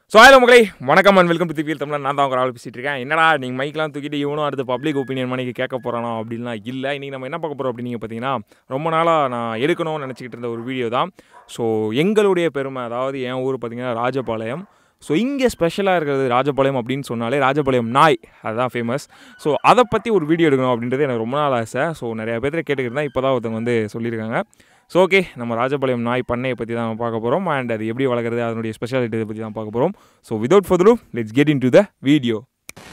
So hello மக்களே வணக்கம் and welcome to திவியல் தமிழ் நான் தான் உங்க ஆள் பேசிட்டு இருக்கேன் என்னடா நீங்கள் மைக்லாம் தூக்கிட்டு இவனும் அடுத்து பப்ளிக் ஒப்பீனியன் மணிக்கு கேட்க போகிறானோ அப்படின்லாம் இல்லை இன்றைக்கி நம்ம என்ன பார்க்க போகிறோம் அப்படின்னு நீங்கள் பார்த்தீங்கன்னா ரொம்ப நாளாக நான் எடுக்கணும்னு நினச்சிக்கிட்டு இருந்த ஒரு வீடியோ தான் ஸோ எங்களுடைய பெருமை அதாவது என் ஊர் பார்த்தீங்கன்னா ராஜபாளையம் ஸோ இங்கே ஸ்பெஷலாக இருக்கிறது ராஜபாளையம் அப்படின்னு சொன்னாலே ராஜபாளையம் நாய் அதுதான் ஃபேமஸ் ஸோ அதை பற்றி ஒரு வீடியோ எடுக்கணும் அப்படின்றது எனக்கு ரொம்ப நாள் ஆசை ஸோ நிறைய பேர் கேட்டுக்கிட்டு தான் இப்போ தான் ஒருத்தவங்க வந்து சொல்லியிருக்காங்க ஸோ ஓகே நம்ம ராஜபாளையம் நாய் பண்ணையை பற்றி தான் பார்க்க போகிறோம் அண்ட் அது எப்படி வளர்க்குறது அதனுடைய ஸ்பெஷாலிட்டி பற்றி தான் பார்க்க போகிறோம் so without further let's get into the video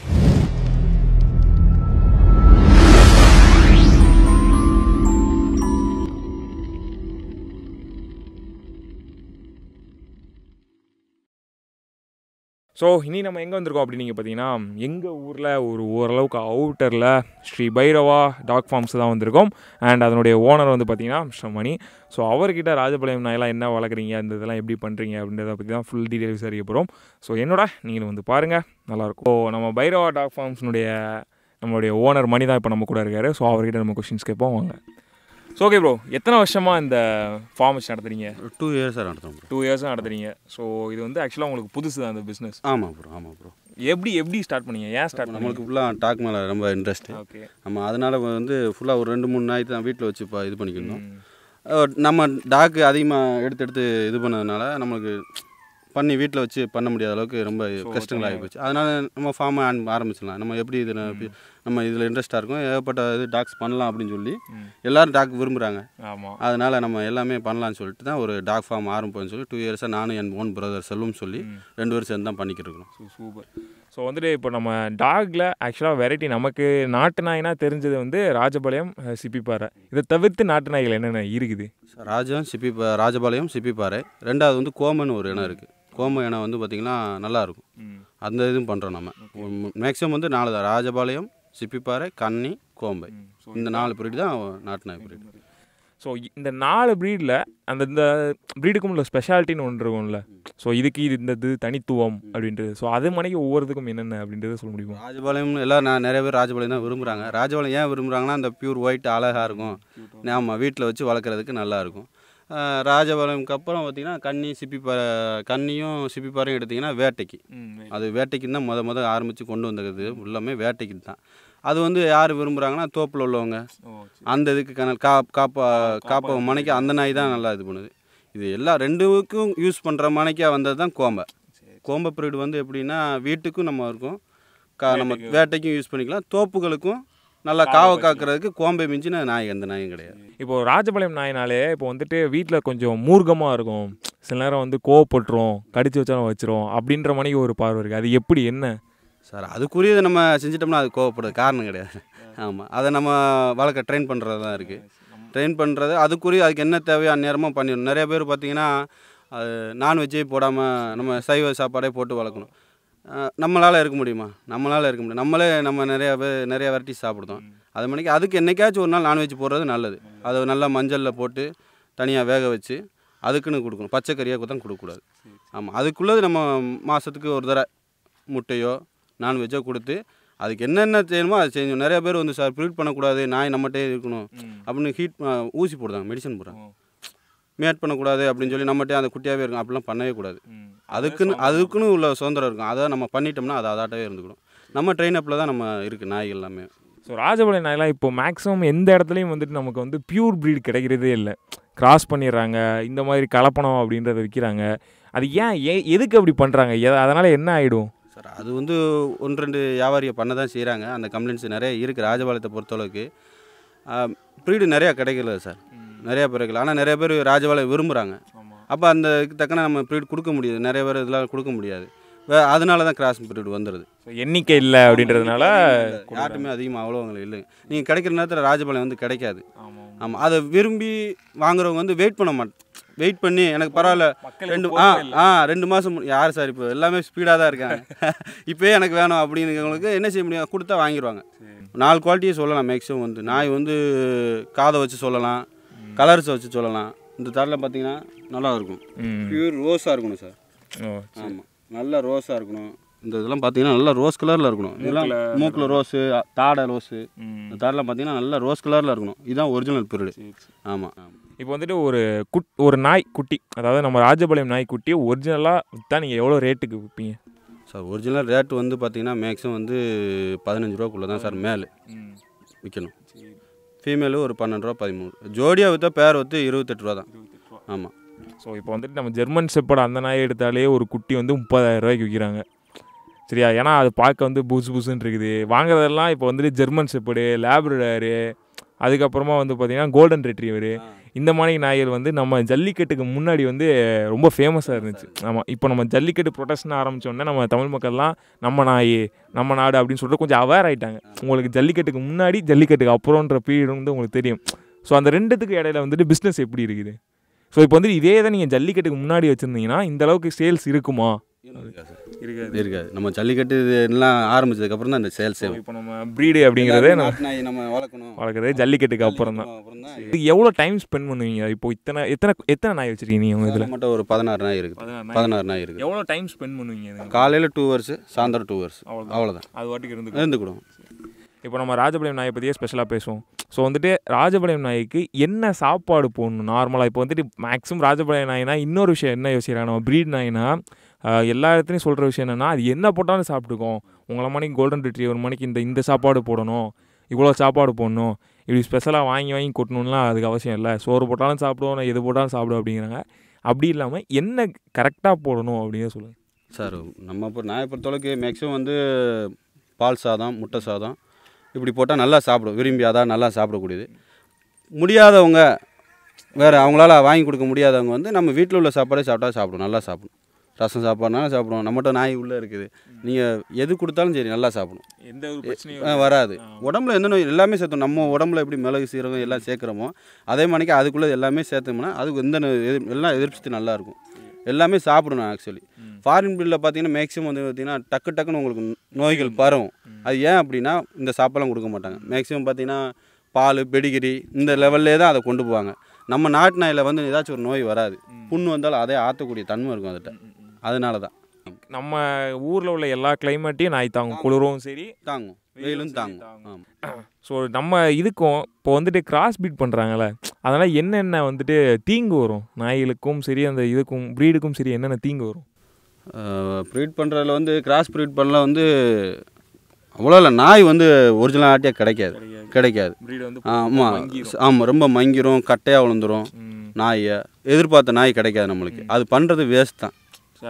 so இனி நம்ம எங்கே வந்திருக்கோம் அப்படின்னு நீங்கள் பார்த்தீங்கன்னா எங்கள் ஊரில் ஒரு ஓரளவுக்கு அவுட்டரில் ஸ்ரீ பைரவா டாக் ஃபார்ம்ஸ் தான் வந்திருக்கோம் அண்ட் அதனுடைய ஓனர் வந்து பார்த்தீங்கன்னா மிஸ்டர் மணி ஸோ அவர்கிட்ட ராஜபாளையம் நாயெல்லாம் என்ன வளர்க்குறீங்க இந்த இதெல்லாம் எப்படி பண்ணுறீங்க அப்படின்றத பற்றி தான் ஃபுல் டீட்டெயில்ஸ் அறிய போகிறோம் ஸோ என்னோட நீங்கள் வந்து பாருங்கள் நல்லாயிருக்கும் ஸோ நம்ம பைரவா டாக் ஃபார்ம்ஸ்னுடைய நம்மளுடைய ஓனர் மணி தான் இப்போ நம்ம கூட இருக்காரு ஸோ அவர்கிட்ட நம்ம கொஷின்ஸ் கேட்போம் வாங்க ஸோ ஓகே ப்ரோ எத்தனை வருஷமாக இந்த ஃபார்ம் வச்சு நடத்துறீங்க டூ இயர்ஸாக நடத்துகிறோம் ப்ரோ டூ இயர்ஸாக நடத்துறீங்க ஸோ இது வந்து ஆக்சுவலாக உங்களுக்கு புதுசு தான் இந்த பிஸ்னஸ் ஆமாம் ப்ரோ ஆமாம் ப்ரோ எப்படி எப்படி ஸ்டார்ட் பண்ணீங்க ஏன் ஸ்டார்ட் பண்ணீங்க நம்மளுக்கு ஃபுல்லாக டாக் மேலே ரொம்ப இன்ட்ரெஸ்ட்டு ஓகே நம்ம அதனால் வந்து ஃபுல்லாக ஒரு ரெண்டு மூணு நாய் தான் வீட்டில் வச்சு இப்போ இது பண்ணிக்கணும் அஹ் நம்ம டாக்கு அதிகமாக எடுத்து எடுத்து இது பண்ணதுனால நம்மளுக்கு பண்ணி வீட்டில் வச்சு பண்ண முடியாத அளவுக்கு ரொம்ப கஷ்டங்கள் ஆகி போச்சு அதனால் நம்ம ஃபார்மை ஆரம்பிச்சிடலாம் நம்ம எப்படி இதில் நம்ம இதில் இன்ட்ரெஸ்ட்டாக இருக்கும் ஏகப்பட்ட இது டாக்ஸ் பண்ணலாம் அப்படின்னு சொல்லி எல்லோரும் டாக் விரும்புகிறாங்க ஆமாம் அதனால் நம்ம எல்லாமே பண்ணலாம்னு சொல்லிட்டு தான் ஒரு டாக் ஃபார்ம் ஆரம்பிப்போம்னு சொல்லி டூ இயர்ஸாக நானும் என் ஓன் பிரதர் செல்வம் சொல்லி ரெண்டு பேரும் சேர்ந்து தான் பண்ணிக்கிட்டு இருக்கணும் ஸோ சூப்பர் ஸோ வந்துட்டு இப்போ நம்ம டாகில் ஆக்சுவலாக வெரைட்டி நமக்கு நாட்டு நாய்னா தெரிஞ்சது வந்து ராஜபாளையம் அஹ், சிப்பிப்பாறை இதை தவிர்த்து நாட்டு நாய்கள் என்னென்ன இருக்குது ராஜம் சிப்பி ராஜபாளையம் சிப்பிப்பாறை ரெண்டாவது வந்து கோமன் ஒரு இனம் இருக்குது கோம இனம் வந்து பார்த்திங்கன்னா நல்லாயிருக்கும் அந்த இதுவும் பண்ணுறோம் நம்ம மேக்ஸிமம் வந்து நாலு தான் ராஜபாளையம் சிப்பிப்பாறை கன்னி கோம்பை இந்த நாலு பிரீடு தான் நாட்டு நாய் பிரீடு ஸோ இந்த நாலு ப்ரீடில் அந்த இந்த ப்ரீடுக்கும் உள்ள ஸ்பெஷாலிட்டின்னு ஒன்று இருக்கும்ல ஸோ இதுக்கு இது இந்த இது தனித்துவம் அப்படின்றது ஸோ அது மணிக்கு ஒவ்வொருத்துக்கும் என்னென்ன அப்படின்றத சொல்ல முடியுமா ராஜபாளையம் எல்லாம் நான் நிறைய பேர் ராஜபாளையம் தான் விரும்புகிறாங்க ராஜபாளையம் ஏன் விரும்புகிறாங்கன்னா அந்த பியூர் ஒயிட் அழகாக இருக்கும் ஆமாம் வீட்டில் வச்சு வளர்க்குறதுக்கு நல்லா இருக்கும் ஆஹ் ராஜபாளையம்க்கு அப்புறம் பார்த்திங்கன்னா கன்னி சிப்பிப்பாறை கன்னியும் சிப்பிப்பாறையும் எடுத்திங்கன்னா வேட்டைக்கு அது வேட்டைக்கு தான் முத முத ஆரம்பித்து கொண்டு வந்தது எல்லாமே வேட்டைக்கு தான் அது வந்து யார் விரும்புகிறாங்கன்னா தோப்பில் உள்ளவங்க அந்த இதுக்கு கணல் கா காப்பா காப்பா மனைக்கு அந்த நாய் தான் நல்லா இது பண்ணுது இது எல்லா ரெண்டுக்கும் யூஸ் பண்ணுற மனைக்காக வந்தது தான் கோம்பை கோம்பை பிரீடு வந்து எப்படின்னா வீட்டுக்கும் நம்ம இருக்கும் கா நம்ம வேட்டைக்கும் யூஸ் பண்ணிக்கலாம் தோப்புகளுக்கும் நல்லா காவை காக்கிறதுக்கு கோம்பை மிஞ்சின நாய் எந்த நாயும் கிடையாது இப்போ ராஜபாளையம் நாயினாலே இப்போ வந்துட்டு வீட்டில் கொஞ்சம் மூர்க்கமாக இருக்கும் சில நேரம் வந்து கோவப்பட்டுரும் கடிச்சு வச்சாலும் வச்சிரும் அப்படின்ற மணிக்கு ஒரு பார்வை இருக்குது அது எப்படி என்ன சார் அதுக்குரியதை நம்ம செஞ்சிட்டோம்னா அது கோவப்படுறது காரணம் கிடையாது ஆமாம் அதை நம்ம வளர்க்க ட்ரெயின் பண்ணுறது தான் இருக்குது ட்ரெயின் பண்ணுறது அதுக்குரிய அதுக்கு என்ன தேவையோ அந்நேரமாக பண்ணிடணும் நிறைய பேர் பார்த்தீங்கன்னா அது நான்வெஜ்ஜே போடாமல் நம்ம சைவ சாப்பாடே போட்டு வளர்க்கணும் அஹ் நம்மளால் இருக்க முடியுமா நம்மளால் இருக்க முடியும் நம்மளே நம்ம நிறையா பேர் நிறைய வெரைட்டி சாப்பிடுதோம் அது மணிக்கு அதுக்கு என்னைக்காச்சும் ஒரு நாள் நான்வெஜ் போடுறது நல்லது அதை நல்லா மஞ்சளில் போட்டு தனியாக வேக வச்சு அதுக்குன்னு கொடுக்கணும் பச்சைக்கறியாக தான் கொடுக்கக்கூடாது ஆமாம் அதுக்குள்ளது நம்ம மாதத்துக்கு ஒரு தடவை முட்டையோ நான்வெஜ்ஜோ கொடுத்து அதுக்கு என்னென்ன செய்யணுமோ அதை செஞ்சோம் நிறைய பேர் வந்து சார் ப்ரீட் பண்ணக்கூடாது நாய் நம்மகிட்டே இருக்கணும் அப்படின்னு ஹீட் ஊசி போடுறாங்க மெடிசன் போடுறாங்க மேட் பண்ணக்கூடாது அப்படின்னு சொல்லி நம்மகிட்டே அந்த குட்டியாகவே இருக்கும் அப்படிலாம் பண்ணவே கூடாது அதுக்குன்னு அதுக்குன்னு உள்ள சுதந்திரம் இருக்கும் அதை நம்ம பண்ணிட்டோம்னா அது அதாட்டவே இருந்துக்கணும் நம்ம ட்ரெயின் அப்பில் தான் நம்ம இருக்குது நாய்கள் எல்லாமே ஸோ ராஜபாளையம் நாயெல்லாம் இப்போ மேக்ஸிமம் எந்த இடத்துலையும் வந்துட்டு நமக்கு வந்து பியூர் ப்ரீட் கிடைக்கிறதே இல்லை கிராஸ் பண்ணிடுறாங்க இந்த மாதிரி கலப்பணம் அப்படின்றத விற்கிறாங்க அது ஏன் ஏ எதுக்கு அப்படி பண்ணுறாங்க அதனால் என்ன ஆகிடும் சார் அது வந்து ஒன்று ரெண்டு வியாபாரியை பண்ண தான் செய்கிறாங்க அந்த கம்ப்ளைண்ட்ஸ் நிறைய இருக்குது ராஜபாளையத்தை பொறுத்தளவுக்கு ப்ரீடு நிறையா கிடைக்கல சார் நிறையா பேர் கிடைக்கல ஆனால் நிறைய பேர் ராஜபாளையம் விரும்புகிறாங்க அப்போ அந்த இதுக்கு தக்கன நம்ம ப்ரீட் கொடுக்க முடியாது நிறைய பேர் இதெல்லாம் கொடுக்க முடியாது வே அதனால தான் கிராஸ் ப்ரீடு வந்துடுது ஸோ எண்ணிக்கை இல்லை அப்படின்றதுனால யார்ட்டுமே அதிகமாக அவ்வளோ உங்களுக்கு இல்லைங்க நீங்கள் கிடைக்கிற நேரத்தில் ராஜபாளையம் வந்து கிடைக்காது ஆமாம் அதை விரும்பி வாங்குறவங்க வந்து வெயிட் பண்ண மாட்டேன் வெயிட் பண்ணி எனக்கு பரவாயில்ல ரெண்டு ஆ ஆ ரெண்டு மாதம் யார் சார் இப்போ எல்லாமே ஸ்பீடாக தான் இருக்காங்க இப்போயே எனக்கு வேணும் அப்படிங்கிறவங்களுக்கு என்ன செய்ய முடியும் கொடுத்தா வாங்கிடுவாங்க நாலு குவாலிட்டியே சொல்லலாம் மேக்ஸிமம் வந்து நாய் வந்து காதை வச்சு சொல்லலாம் கலர்ஸை வச்சு சொல்லலாம் இந்த தரில் பார்த்தீங்கன்னா நல்லா இருக்கும் ம் பியூர் ரோஸாக இருக்கணும் சார் ஓ ஆமாம் நல்ல ரோஸாக இருக்கணும் இந்த இதெல்லாம் பார்த்தீங்கன்னா நல்லா ரோஸ் கலரில் இருக்கணும் இதெல்லாம் மூக்கில் ரோஸு தாடை ரோஸு இந்த தாடெல்லாம் பார்த்தீங்கன்னா நல்லா ரோஸ் கலரில் இருக்கணும் இதுதான் ஒரிஜினல் பீரியடு ஆமாம் இப்போ வந்துட்டு ஒரு குட் ஒரு நாய் குட்டி அதாவது நம்ம ராஜபாளையம் நாய் குட்டி ஒரிஜினலாக விற்றா நீங்கள் எவ்வளோ ரேட்டுக்கு விற்பீங்க சார் ஒரிஜினல் ரேட் வந்து பார்த்தீங்கன்னா மேக்ஸிமம் வந்து பதினஞ்சு ரூபாக்குள்ளே தான் சார் மேல் விற்கணும் ஃபீமேலு ஒரு பன்னெண்டு ரூபா பதிமூணு ஜோடியாக விற்றா பேர் வந்து இருபத்தெட்டு ரூபா தான் ஆமாம் ஸோ இப்போ வந்துட்டு நம்ம ஜெர்மன் செப்பர்ட் அந்த நாயை எடுத்தாலே ஒரு குட்டி வந்து முப்பதாயிரம் ரூபாய்க்கு விற்கிறாங்க சரியா ஏன்னா அது பார்க்க வந்து புதுசு புதுசுன்னு இருக்குது வாங்குறதெல்லாம் இப்போ வந்துட்டு ஜெர்மன் செப்பர்டு லேப்ரடாரு அதுக்கப்புறமா வந்து பார்த்தீங்கன்னா கோல்டன் ரெட்ரீவரு இந்த மாதிரி நாய்கள் வந்து நம்ம ஜல்லிக்கட்டுக்கு முன்னாடி வந்து ரொம்ப ஃபேமஸாக இருந்துச்சு ஆமாம் இப்போ நம்ம ஜல்லிக்கட்டு ப்ரொடெக்ஷன் ஆரம்பித்தோடனே நம்ம தமிழ் மக்கள்லாம் நம்ம நாய் நம்ம நாடு அப்படின்னு சொல்லிட்டு கொஞ்சம் அவேர் ஆயிட்டாங்க உங்களுக்கு ஜல்லிக்கட்டுக்கு முன்னாடி ஜல்லிக்கட்டுக்கு அப்புறம்ன்ற பீரியட் வந்து உங்களுக்கு தெரியும் ஸோ அந்த ரெண்டுத்துக்கு இடையில வந்துட்டு பிஸ்னஸ் எப்படி இருக்குது ஸோ இப்போ வந்து இதே தான் நீங்கள் ஜல்லிக்கட்டுக்கு முன்னாடி வச்சுருந்தீங்கன்னா இந்த அளவுக்கு சேல்ஸ் இருக்குமா இருக்காது இருக்காது நம்ம ஜல்லிக்கட்டு இது எல்லாம் ஆரம்பிச்சதுக்கப்புறம் தான் இந்த சேல்ஸே இப்போ நம்ம ப்ரீடு அப்படிங்கிறதே நம்ம நாட்டு நாய் நம்ம வளர்க்கணும் வளர்க்குறது ஜல்லிக்கட்டுக்கு அப்புறம் தான் அப்புறம் தான் இதுக்கு எவ்வளோ டைம் ஸ்பெண்ட் பண்ணுவீங்க இப்போ இத்தனை எத்தனை எத்தனை நாய் வச்சுருக்கீங்க நீங்கள் உங்கள் இதில் மட்டும் ஒரு பதினாறு நாய் இருக்குது பதினாறு நாய் இருக்குது எவ்வளோ டைம் ஸ்பெண்ட் பண்ணுவீங்க இதுக்கு? காலையில் டூ ஹவர்ஸ் சாயந்தரம் டூ ஹவர்ஸ் அவ்வளோதான். அவ்வளோதான் அது வாட்டுக்கு இருந்து இருந்துக்கிடும் இப்போ நம்ம ராஜபாளையம் நாயை பற்றியே ஸ்பெஷலாக பேசுவோம் ஸோ வந்துட்டு ராஜபாளையம் நாய்க்கு என்ன சாப்பாடு போடணும் நார்மலாக இப்போ வந்துட்டு மேக்ஸிமம் ராஜபாளையம் நாய்னா இன்னொரு விஷயம் என்ன யோசிக்கிறாங்க நம்ம ப்ரீட் நாய்னா ஆஹ், எல்லா இடத்துலையும் சொல்கிற விஷயம் என்னென்னா அது என்ன போட்டாலும் சாப்பிட்டுக்கும் உங்களை மணிக்கு கோல்டன் ரிட்ரீவர் மணிக்கு இந்த இந்த சாப்பாடு போடணும் இவ்வளோ சாப்பாடு போடணும் இப்படி ஸ்பெஷலாக வாங்கி வாங்கி கொட்டணும்லாம் அதுக்கு அவசியம் இல்லை சோறு போட்டாலும் சாப்பிடுவோம் நான் எது போட்டாலும் சாப்பிடுவோம் அப்படிங்கிறாங்க அப்படி இல்லாமல் என்ன கரெக்டாக போடணும் அப்படின்னு சொல்லுங்கள் சார் நம்ம இப்போ நாயை பொறுத்தளவுக்கு மேக்ஸிமம் வந்து பால் சாதம் முட்டை சாதம் இப்படி போட்டால் நல்லா சாப்பிடும் விரும்பி அதான் நல்லா சாப்பிடக்கூடியது முடியாதவங்க வேறு அவங்களால வாங்கி கொடுக்க முடியாதவங்க வந்து நம்ம வீட்டில் உள்ள சாப்பாடே சாப்பிட்டா சாப்பிடும் நல்லா சாப்பிடும் ரசம் சாப்பாடுனாலும் சாப்பிடும் நம்மகிட்ட நாய் உள்ளே இருக்குது நீங்கள் எது கொடுத்தாலும் சரி நல்லா சாப்பிடும் எந்த ஒரு ஆ, வராது உடம்புல எந்த நோய் எல்லாமே சேர்த்தோம் நம்ம உடம்புல எப்படி மிளகு சீரகம் எல்லாம் சேர்க்குறோமோ அதே மாதிரிக்கு அதுக்குள்ளே எல்லாமே சேர்த்தோம்னா அதுக்கு எந்த நோய் எதிர் எல்லாம் எதிர்ப்பு சக்தி நல்லா இருக்கும் எல்லாமே சாப்பிடணும் ஆக்சுவலி ஃபாரின் ப்ரீடில் பார்த்தீங்கன்னா மேக்ஸிமம் வந்து பார்த்தீங்கன்னா டக்கு டக்குன்னு உங்களுக்கு நோய்கள் பரவும் அது ஏன் அப்படின்னா இந்த சாப்பாடுலாம் கொடுக்க மாட்டாங்க மேக்ஸிமம் பார்த்தீங்கன்னா பால் பெடிகிரி இந்த லெவல்லே தான் அதை கொண்டு போவாங்க நம்ம நாட்டு நாயில் வந்து ஏதாச்சும் ஒரு நோய் வராது புண்ணு வந்தாலும் அதே ஆற்றக்கூடிய தன்மை இருக்கும் அதுகிட்ட அதனால தான் நம்ம ஊரில் உள்ள எல்லா கிளைமேட்டையும் நாய் தாங்கும் குளிரும் சரி தாங்கும் வெயிலும் தாங்கும் ஆமாம் ஸோ நம்ம இதுக்கும் இப்போ வந்துட்டு கிராஸ் பீட் பண்ணுறாங்கல்ல அதனால் என்னென்ன வந்துட்டு தீங்கு வரும் நாய்களுக்கும் சரி அந்த இதுக்கும் ப்ரீடுக்கும் சரி என்னென்ன தீங்கு வரும் ப்ரீட் பண்ணுறதுல வந்து கிராஸ் ப்ரீட் பண்ணல வந்து அவ்வளோ இல்லை நாய் வந்து ஒரிஜினல் ஆட்டியாக கிடைக்காது கிடைக்காது ப்ரீடு வந்து ஆமாம் ஆமாம் ரொம்ப மங்கிரும் கட்டையாக விழுந்துரும் நாயை எதிர்பார்த்த நாய் கிடைக்காது நம்மளுக்கு அது பண்ணுறது வேஸ்ட் தான்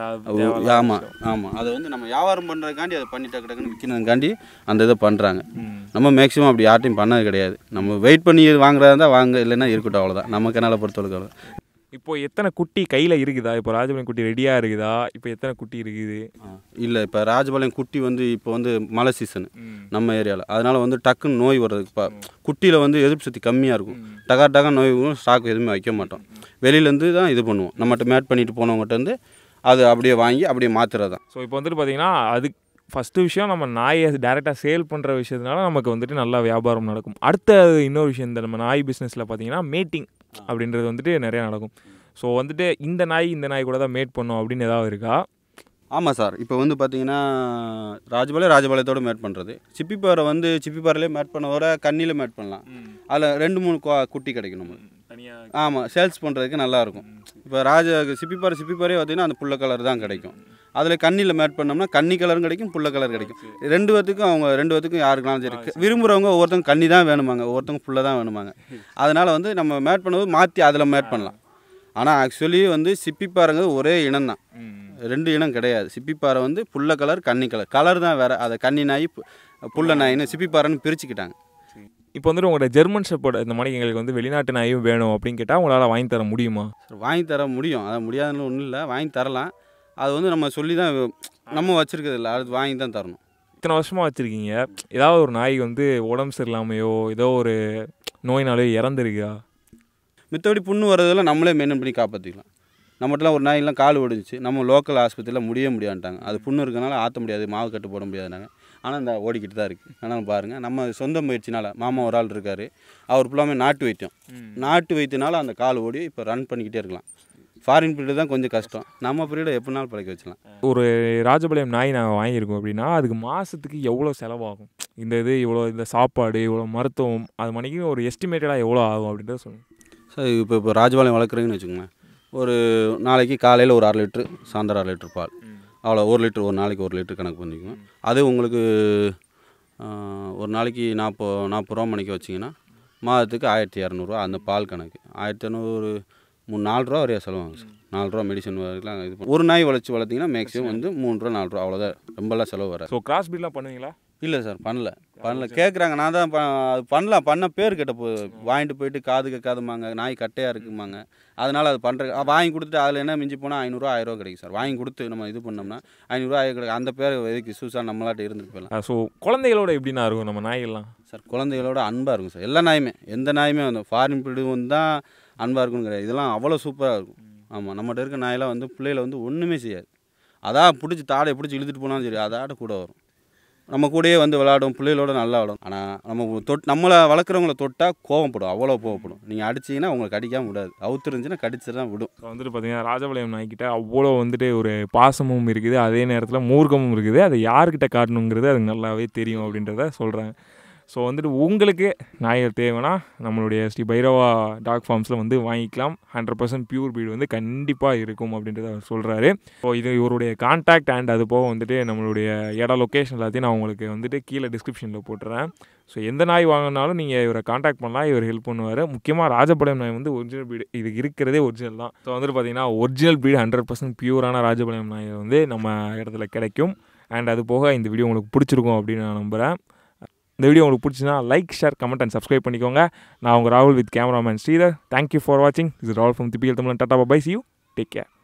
ஆமாம் ஆமாம் அதை வந்து நம்ம வியாபாரம் பண்ணுறதுக்காண்டி அதை பண்ணி டக்கு டக்குன்னு விற்கணுங்காண்டி அந்த இதை பண்ணுறாங்க நம்ம மேக்ஸிமம் அப்படி யார்ட்டையும் பண்ணது கிடையாது நம்ம வெயிட் பண்ணி வாங்குறதா இருந்தால் வாங்க இல்லைன்னா இருக்கட்டும் அவ்வளோதான் நமக்கு என்னால் பொறுத்தவரைக்கும் அவ்வளோ இப்போ எத்தனை குட்டி கையில் இருக்குதா இப்போ ராஜபாளையம் குட்டி ரெடியாக இருக்குதா இப்போ எத்தனை குட்டி இருக்குது இல்லை இப்போ ராஜபாளையம் குட்டி வந்து இப்போ வந்து மழை சீசனு நம்ம ஏரியாவில் அதனால் வந்து டக்குன்னு நோய் வர்றதுக்கு இப்போ குட்டியில் வந்து எதிர்ப்பு சக்தி கம்மியாக இருக்கும் டகா டகா நோய் வரும் ஸ்டாக் எதுவுமே வைக்க மாட்டோம் வெளியிலேருந்து தான் இது பண்ணுவோம் நம்மகிட்ட மேட் பண்ணிட்டு போனவங்ககிட்ட வந்து அது அப்படியே வாங்கி அப்படியே மாற்றுறது தான் ஸோ இப்போ வந்துட்டு பார்த்தீங்கன்னா அது ஃபஸ்ட்டு விஷயம் நம்ம நாயை டேரெக்டாக சேல் பண்ணுற விஷயத்தினால நமக்கு வந்துட்டு நல்லா வியாபாரம் நடக்கும் அடுத்த இன்னொரு விஷயம் இந்த நம்ம நாய் பிஸ்னஸில் பார்த்தீங்கன்னா மேட்டிங் அப்படின்றது வந்துட்டு நிறையா நடக்கும் ஸோ வந்துட்டு இந்த நாய் இந்த நாய் கூட தான் மேட் பண்ணும் அப்படின்னு ஏதாவது இருக்கா ஆமாம் சார் இப்போ வந்து பார்த்தீங்கன்னா ராஜபாளையம் ராஜபாளையத்தோட மேட் பண்ணுறது சிப்பிப்பாறை வந்து சிப்பிப்பாறையிலே மேட் பண்ணதோட கண்ணியில் மேட் பண்ணலாம் அதில் ரெண்டு மூணு குவா- குட்டி கிடைக்கும் நம்மளுக்கு தனியாக ஆமாம் சேல்ஸ் பண்ணுறதுக்கு நல்லாயிருக்கும் இப்போ ராஜ சிப்பிப்பாறை சிப்பிப்பாறையே பார்த்தீங்கன்னா அந்த புள்ள கலர் தான் கிடைக்கும் அதில் கண்ணியில் மேட் பண்ணோம்னா கன்னி கலரும் கிடைக்கும் புள்ள கலர் கிடைக்கும் ரெண்டு பேத்துக்கும் அவங்க ரெண்டு பேத்துக்கும் யாருக்குனாலும் சரி விரும்புகிறவங்க ஒவ்வொருத்தவங்க கன்னி தான் வேணுமாங்க ஒவ்வொருத்தவங்க புள்ள தான் வேணுமாங்க அதனால் வந்து நம்ம மேட் பண்ணும்போது மாற்றி அதில் மேட் பண்ணலாம் ஆனால் ஆக்சுவலி வந்து சிப்பிப்பாறைங்கிறது ஒரே இனம் தான் ரெண்டு இனம் கிடையாது சிப்பிப்பாறை வந்து புள்ள கலர் கன்னி கலர் கலர் தான் வேறு அதை கன்னி நாய் பு- புள்ள நாயின்னு சிப்பிப்பாறைன்னு பிரிச்சுக்கிட்டாங்க இப்போ வந்துட்டு உங்களோட ஜெர்மன் ஷெப்பர்ட் இந்த மாதிரி எங்களுக்கு வந்து வெளிநாட்டு நாயும் வேணும் அப்படின்னு கேட்டால் உங்களால் வாங்கி தர முடியுமா சரி, வாங்கி தர முடியும் அது முடியாதுன்னு ஒன்றும் இல்லை வாங்கி தரலாம் அது வந்து நம்ம சொல்லி தான் நம்ம வச்சுருக்கிறது இல்லை அது வாங்கி தான் தரணும் இத்தனை வருஷமாக வச்சுருக்கீங்க ஏதாவது ஒரு நாய் வந்து உடம்பு சரியில்லாமையோ ஏதோ ஒரு நோயினாலேயோ இறந்துருக்கா மித்தபடி புண்ணு வர்றதெல்லாம் நம்மளே மெயின்டைன் பண்ணி காப்பாற்றிக்கலாம் நம்மகிட்டலாம் ஒரு நாயெல்லாம் கால் ஒடிஞ்சிச்சு நம்ம லோக்கல் ஆஸ்பத்திரியில் முடிய முடியான்ட்டாங்க அது புண்ணு இருக்கனால ஆற்ற முடியாது மாவு கட்டு போட முடியாதுனாங்க ஆனால் இந்த ஓடிக்கிட்டு தான் இருக்குது ஆனால் பாருங்கள் நம்ம சொந்த முயற்சினால மாமா ஒரு ஆள் இருக்கார் அவர் ஃபுல்லாமே நாட்டு வைத்தியம் நாட்டு வைத்தியனால அந்த கால் ஓடி இப்போ ரன் பண்ணிக்கிட்டே இருக்கலாம் ஃபாரின் பீரியட் தான் கொஞ்சம் கஷ்டம் நம்ம பீரியடை எப்படினாலும் பழக்க வச்சலாம் ஒரு ராஜபாளையம் நாய் நாங்கள் வாங்கியிருக்கோம் அப்படின்னா அதுக்கு மாதத்துக்கு எவ்வளோ செலவாகும் இந்த இது இவ்வளோ இந்த சாப்பாடு இவ்வளோ மருத்துவம் அது மணிக்கு ஒரு எஸ்டிமேட்டடாக எவ்வளோ ஆகும் அப்படின்றத சொல்லுங்கள் சார் இப்போ இப்போ ராஜபாளையம் வளர்க்குறீங்கன்னு வச்சுக்கோங்களேன் ஒரு நாளைக்கு காலையில் ஒரு அரை லிட்ரு சாயந்தரம் அரை லிட்ரு பால் அவ்வளோ ஒரு லிட்டர் ஒரு நாளைக்கு ஒரு லிட்டர் கணக்கு பண்ணிக்குவோம் அது உங்களுக்கு ஆஹ், ஒரு நாளைக்கு நாற்பது நாற்பது ரூபா மணிக்கு வச்சிங்கன்னா மாதத்துக்கு ஆயிரத்தி இரநூறுவா அந்த பால் கணக்கு ஆயிரத்தி இரநூறு மூணு நாலு ரூபா வரையா செலவாகும் சார் நாலு ரூபா மெடிசன் வரைக்கும் இது பண்ண- ஒரு நாய் வளர்ச்சி வளர்த்திங்கன்னா மேக்ஸிமம் வந்து மூணு ரூபா நாலு ரூபா அவ்வளோதான் ரொம்பலாம் செலவு வராது ஸோ கிராஸ் பீட்லாம் பண்ணுவீங்களா இல்லை சார் பண்ணல பண்ணல கேட்குறாங்க நான் தான் ப- அது பண்ணலாம் பண்ண பேர் கெட்ட போ வாங்கிட்டு போயிட்டு காது கேட்காதுமாங்க நாய் கட்டையாக இருக்குமாங்க அதனால் அது பண்ணுற வாங்கி கொடுத்துட்டு அதில் என்ன மிஞ்சி போனால் ஐநூறுரூவா ஆயிரம் கிடைக்கும் சார் வாங்கி கொடுத்து நம்ம இது பண்ணோம்னா ஐநூறுரூவா ஆயிரம் கிடைக்கும் அந்த பேர் எதுக்கு சூசா நம்மளாட்ட இருந்துட்டு போயிடலாம் ஸோ குழந்தைகளோட எப்படிண்ணா இருக்கும் நம்ம நாய்கள்லாம் சார் குழந்தைகளோட அன்பாக இருக்கும் சார் எல்லா நாயுமே எந்த நாயுமே வந்து ஃபாரின் பீடு வந்து தான் அன்பாக இருக்கும்னு கிடையாது இதெல்லாம் அவ்வளோ சூப்பராக இருக்கும் ஆமாம் நம்மகிட்ட இருக்க நாயெல்லாம் வந்து பிள்ளைகளை வந்து ஒன்றுமே செய்யாது அதான் பிடிச்சி தாடை பிடிச்சி இழுத்துட்டு போனாலும் சரி அதாட்ட கூட வரும் நம்ம கூடயே வந்து விளாடும் பிள்ளைகளோட நல்லா விளாடும் ஆனால் நம்ம தொட் நம்மளை வளர்க்குறவங்கள தொட்டால் கோவப்படும் அவ்வளோ கோவப்படும் நீங்கள் அடிச்சீங்கன்னா உங்களை கடிக்காம விடாது அவுத்து இருந்துச்சுன்னா கடிச்சு தான் விடும் ஸோ வந்துட்டு பார்த்தீங்கன்னா ராஜபாளையம் நாய்க்கிட்ட அவ்வளோ வந்துட்டு ஒரு பாசமும் இருக்குது அதே நேரத்தில் மூர்க்கமும் இருக்குது அதை யார்கிட்ட காட்டணுங்கிறது அதுக்கு நல்லாவே தெரியும் அப்படின்றத சொல்கிறேன் ஸோ வந்துட்டு உங்களுக்கு நாய்கள் தேவைன்னா நம்மளுடைய ஸ்ரீ பைரவா டாக் ஃபார்ம்ஸில் வந்து வாங்கிக்கலாம் ஹண்ட்ரட் பர்சன்ட் பியூர் பீடு வந்து கண்டிப்பாக இருக்கும் அப்படின்றத அவர் சொல்கிறாரு ஸோ இது இவருடைய கான்டாக்ட் அண்ட் அது போக வந்துட்டு நம்மளுடைய இட லொக்கேஷன் எல்லாத்தையும் நான் உங்களுக்கு வந்துட்டு கீழே டிஸ்கிரிப்ஷனில் போட்டுறேன் ஸோ எந்த நாய் வாங்கினாலும் நீங்கள் இவரை காண்டாக்ட் பண்ணலாம் இவர் ஹெல்ப் பண்ணுவார் முக்கியமாக ராஜபாளையம் நாய் வந்து ஒரிஜினல் பீடு இது இருக்கிறதே ஒரிஜினல் தான் ஸோ வந்துட்டு பார்த்தீங்கன்னா ஒரிஜினல் பீடு ஹண்ட்ரட் பர்சன்ட் பியூரான ராஜபாளையம் நாய் வந்து நம்ம இடத்துல கிடைக்கும் அண்ட் அது போக இந்த வீடியோ உங்களுக்கு பிடிச்சிருக்கும் அப்படின்னு நான் நம்புகிறேன் இந்த வீடியோ உங்களுக்கு பிடிச்சினா like share comment and subscribe பண்ணிக்கோங்க நான் உங்கள் ராகுல் with cameraman Sridhar thank you for வாட்சிங் இது ராகுல் from திப்பியல் Tamil tata bye C you take care